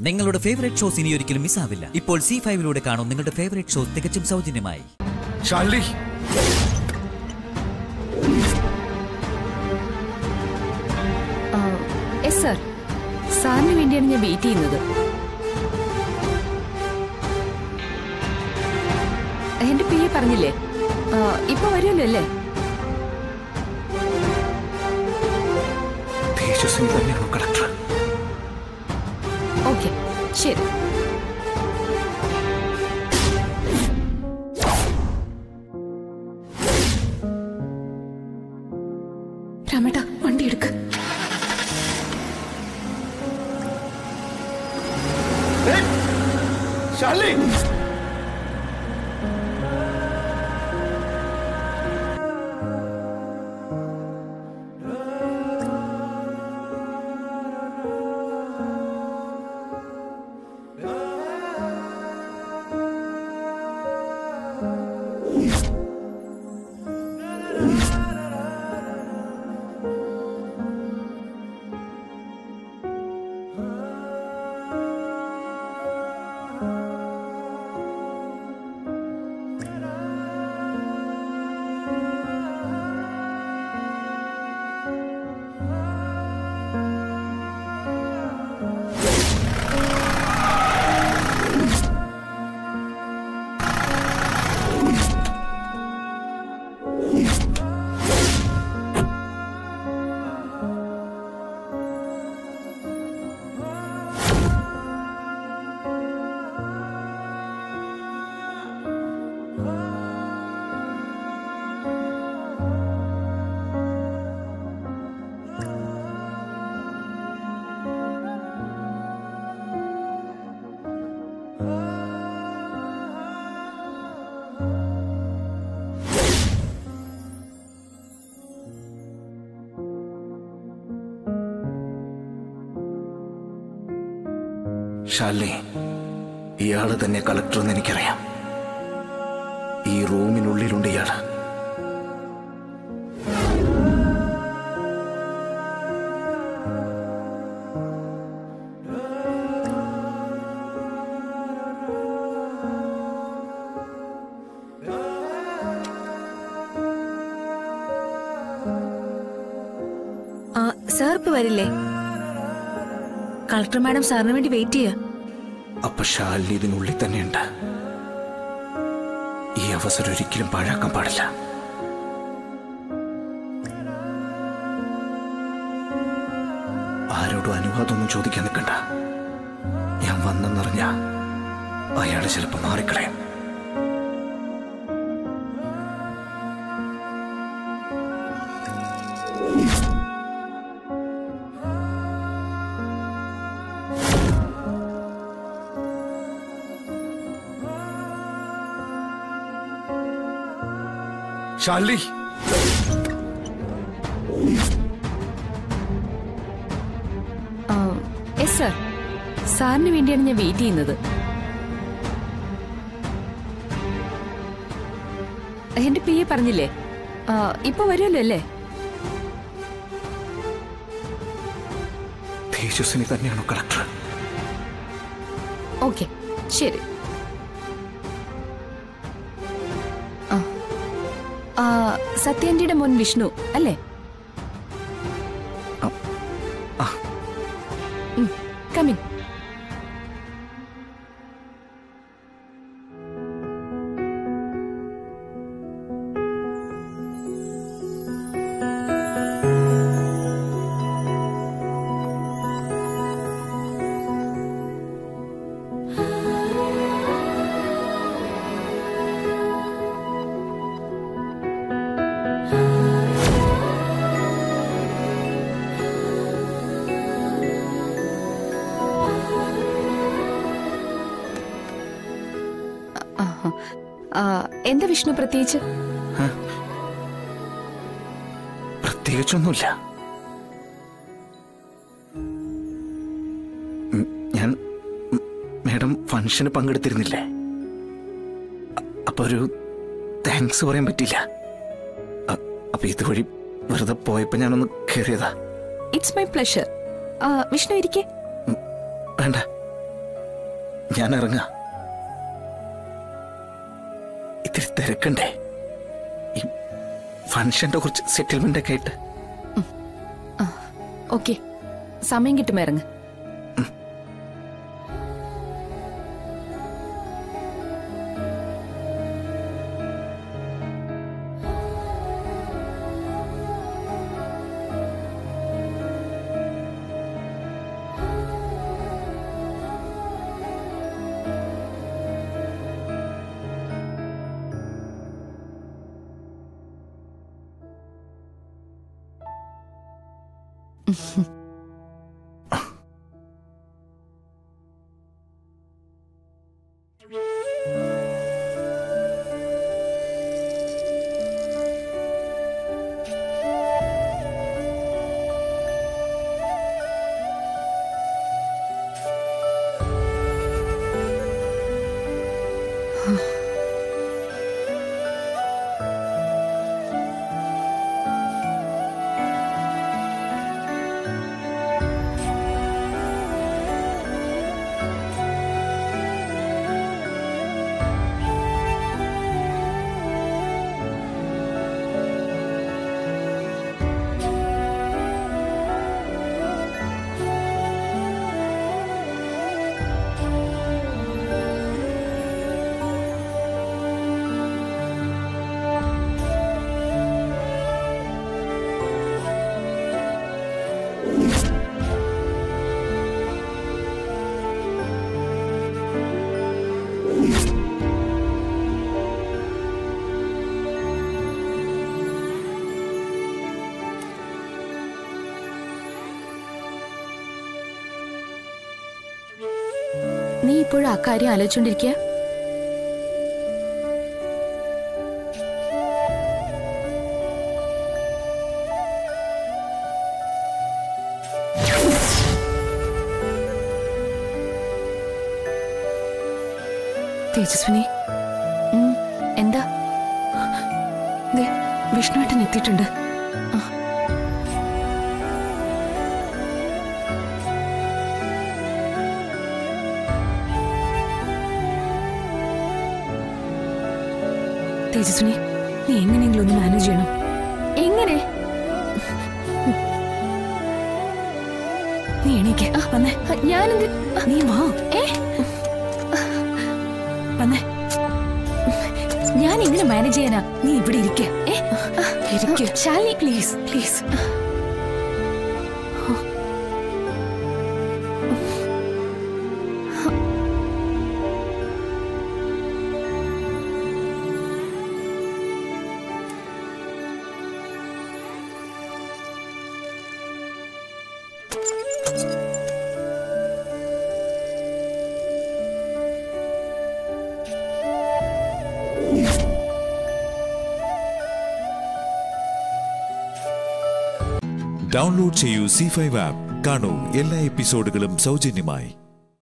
നിങ്ങളുടെ favourite shows ഇനി ഒരിക്കലും മിസ്സാവില്ല ഇപ്പോൾ സി ഫൈവിലൂടെ കാണും നിങ്ങളുടെ ഫേവറേറ്റ് ഷോ തികച്ചും സൗജന്യമായി ഷാർലി എസ് സർ സാറിന് വേണ്ടിയാണ് ഞാൻ വെയിറ്റ് ചെയ്യുന്നത് എന്റെ പി എ പറഞ്ഞില്ലേ ആ, ഇപ്പൊ വരുമല്ലോ അല്ലേ തേജസ്വിനി തന്നെയാണോ കളക്ടർ ഓക്കെ ശരി രാമേട്ട വണ്ടി എടുക്ക ഷാർലി ഷാലിനി ഇയാള് തന്നെ കളക്ടർ എന്ന് എനിക്കറിയാം ഈ റൂമിനുള്ളിലുണ്ട് ഇയാള് സാർ ഇപ്പൊ വരില്ലേ കളക്ടർ മാഡം സാറിന് വേണ്ടി വെയിറ്റ് ചെയ്യാ അപ്പൊ ഷാലിനി ഇതിനുള്ളിൽ തന്നെയുണ്ട് ഈ അവസരം ഒരിക്കലും പാഴാക്കാൻ പാടില്ല ആരോടും അനുവാദമൊന്നും ചോദിക്കാൻ നിൽക്കണ്ട ഞാൻ വന്നെന്നറിഞ്ഞ അയാള് ചിലപ്പോ മാറിക്കളയും ഷാലിനി എസ് സർ സാറിന് വേണ്ടിയാണ് ഞാൻ വെയിറ്റ് ചെയ്യുന്നത് എന്റെ പി എ പറഞ്ഞില്ലേ ആ, ഇപ്പൊ വരുമല്ലോ അല്ലേ തേജസ്വിനി തന്നെയാണോ കളക്ടർ ഓക്കെ ശരി ആ. ആ, സത്യാന്റിയുടെ മോൻ വിഷ്ണു അല്ലേ ആ, ആ. കമിൻ എന്താ വിഷ്ണു പ്രത്യേകിച്ച് പ്രത്യേകിച്ചൊന്നുമില്ല ഉം, ഞാൻ ഉം, മാഡം ഫംഗ്ഷന് പങ്കെടുത്തിരുന്നില്ലേ അ- അപ്പൊ ഒരു താങ്ക്സ് പറയാൻ പറ്റില്ല അ- അപ്പൊ ഇതുവഴി വെറുതെ പോയപ്പോ ഞാനൊന്ന് കയറിയതാ ഇറ്റ്സ് മൈ പ്ലഷർ വിഷ്ണു ഇരിക്കേ ഉം, വേണ്ട ഞാൻ ഇറങ്ങാ ഇത്തിരി തിരക്കണ്ടേ ഈ ഫംഗ്ഷന്റെ കുറച്ച് സെറ്റിൽമെന്റ് ഒക്കെ ആയിട്ട് ഓക്കെ സമയം കിട്ടുമ്പോ ഇറങ്ങ് നീ ഇപ്പോഴും ആ കാര്യം ആലോചിച്ചോണ്ടിരിക്കുക തേജസ്വിനി ഉം, എന്താ ദേ, വിഷ്ണുവേട്ടൻ എത്തിയിട്ടുണ്ട് ആ. തേജസ്വിനി നീ എങ്ങനെയെങ്കിലും ഒന്ന് മാനേജ് ചെയ്യണം എങ്ങനെ നീ എണീക്ക് വന്നേ ഞാനെന്ത് നീ വാ ഏ വന്നേ ഞാൻ എങ്ങനെ മാനേജ് ചെയ്യാനാ നീ ഇവിടെ ഇരിക്ക ഇരിക്ക ശാലിനി പ്ലീസ് പ്ലീസ് ഡൗൺലോഡ് ചെയ്യൂ സി ഫൈവ് ആപ്പ് കാണൂ എല്ലാ എപ്പിസോഡുകളും സൗജന്യമായി